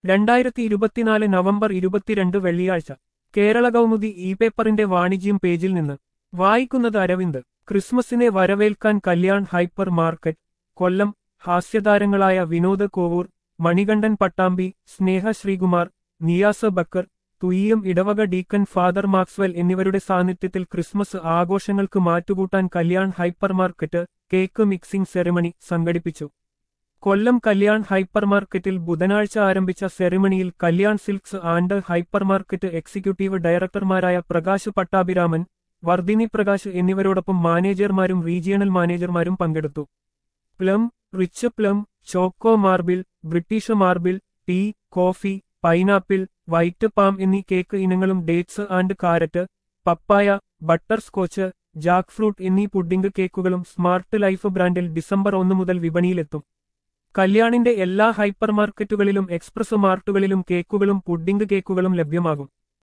രണ്ടായിരത്തി ഇരുപത്തിനാല് നവംബർ ഇരുപത്തിരണ്ട് വെള്ളിയാഴ്ച കേരള കൗമുദി ഇ പേപ്പറിന്റെ വാണിജ്യം പേജിൽ നിന്ന് വായിക്കുന്നത് അരവിന്ദ് ക്രിസ്മസിനെ വരവേൽക്കാൻ കല്യാൺ ഹൈപ്പർ മാർക്കറ്റ് കൊല്ലം ഹാസ്യതാരങ്ങളായ വിനോദ് കോവൂർ മണികണ്ഠൻ പട്ടാമ്പി സ്നേഹ ശ്രീകുമാർ നിയാസ് ബക്കർ തുയ്യം ഇടവക ഡീക്കൻ ഫാദർ മാക്സ്വെൽ എന്നിവരുടെ സാന്നിധ്യത്തിൽ ക്രിസ്മസ് ആഘോഷങ്ങൾക്ക് മാറ്റുകൂട്ടാൻ Kalyan hyper market cake mixing ceremony സംഘടിപ്പിച്ചു കൊല്ലം കല്യാൺ ഹൈപ്പർ മാർക്കറ്റിൽ ബുധനാഴ്ച ആരംഭിച്ച സെറിമണിയിൽ Kalyan silks and hyper market executive ഡയറക്ടർമാരായ പ്രകാശ് പട്ടാഭിരാമൻ വർദ്ധിനി പ്രകാശ് എന്നിവരോടൊപ്പം മാനേജർമാരും റീജിയണൽ മാനേജർമാരും പങ്കെടുത്തു plum rich plum choco marble British marble tea coffee pineapple white palm എന്നീ കേക്ക് ഇനങ്ങളും dates and carrot papaya butterscotch jackfruit എന്നീ പുഡിംഗ് കേക്കുകളും സ്മാർട്ട് ലൈഫ് ബ്രാൻഡിൽ ഡിസംബർ ഒന്ന് മുതൽ വിപണിയിലെത്തും കല്യാണിന്റെ എല്ലാ ഹൈപ്പർ മാർക്കറ്റുകളിലും എക്സ്പ്രസ് മാർട്ടുകളിലും കേക്കുകളും പുഡിംഗ് കേക്കുകളും ലഭ്യമാകും